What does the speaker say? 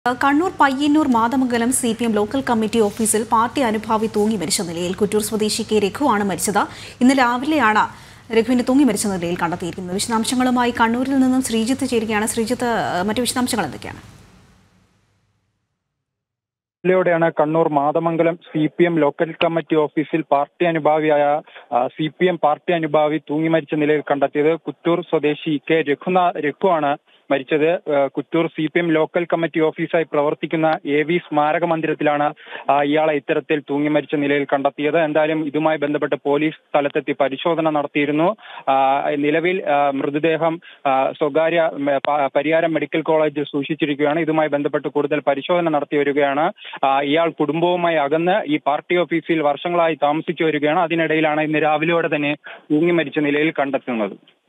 Kannur Payyanur Mathamangalam C P M local committee ഓഫീസിൽ party അനുഭാവി തൂങ്ങി മരിച്ച നിലയിൽ കുറ്റൂർ സ്വദേശി കെ രഘുവാണ് മരിച്ചത് ഇന്ന് രാവിലെയാണ് രഘുവിനെ തൂങ്ങി മരിച്ച നിലയിൽ കണ്ടെത്തിയിരിക്കുന്നത് വിശദാംശങ്ങളുമായി കണ്ണൂരിൽ നിന്നും ശ്രീജിത്ത് ചേരുകയാണ് ശ്രീജിത്ത് ഏഹ്, മറ്റു വിശദാംശങ്ങൾ എന്തൊക്കെയാണ് ിലൂടെയാണ് Kannur Mathamangalam C P M local committee ഓഫീസിൽ പാർട്ടി അനുഭാവിയായ സി പി എം പാർട്ടി അനുഭാവി തൂങ്ങി മരിച്ച നിലയിൽ കണ്ടെത്തിയത് കുറ്റൂർ സ്വദേശി കെ രഘുനാ രഘുവാണ് മരിച്ചത് ആ, Kuttoor C P M local committee ഓഫീസായി പ്രവർത്തിക്കുന്ന എ വി സ്മാരക മന്ദിരത്തിലാണ് ആ, ഇയാളെ ഇത്തരത്തിൽ തൂങ്ങി മരിച്ച നിലയിൽ കണ്ടെത്തിയത് എന്തായാലും ഇതുമായി ബന്ധപ്പെട്ട് പോലീസ് സ്ഥലത്തെത്തി പരിശോധന നടത്തിയിരുന്നു ആ, നിലവിൽ ആ, മൃതദേഹം ആ, സ്വകാര്യ മ, പ- പരിയാരം മെഡിക്കൽ കോളേജിൽ സൂക്ഷിച്ചിരിക്കുകയാണ് ഇതുമായി ബന്ധപ്പെട്ട് കൂടുതൽ പരിശോധന നടത്തി വരികയാണ് ആ, ഇയാൾ കുടുംബവുമായി അകന്ന് ഈ പാർട്ടി ഓഫീസിൽ വർഷങ്ങളായി താമസിച്ചു വരികയാണ് അതിനിടയിലാണ് ഇന്ന് രാവിലെയോടെ തന്നെ തൂങ്ങി മരിച്ച നിലയിൽ കണ്ടെത്തുന്നത്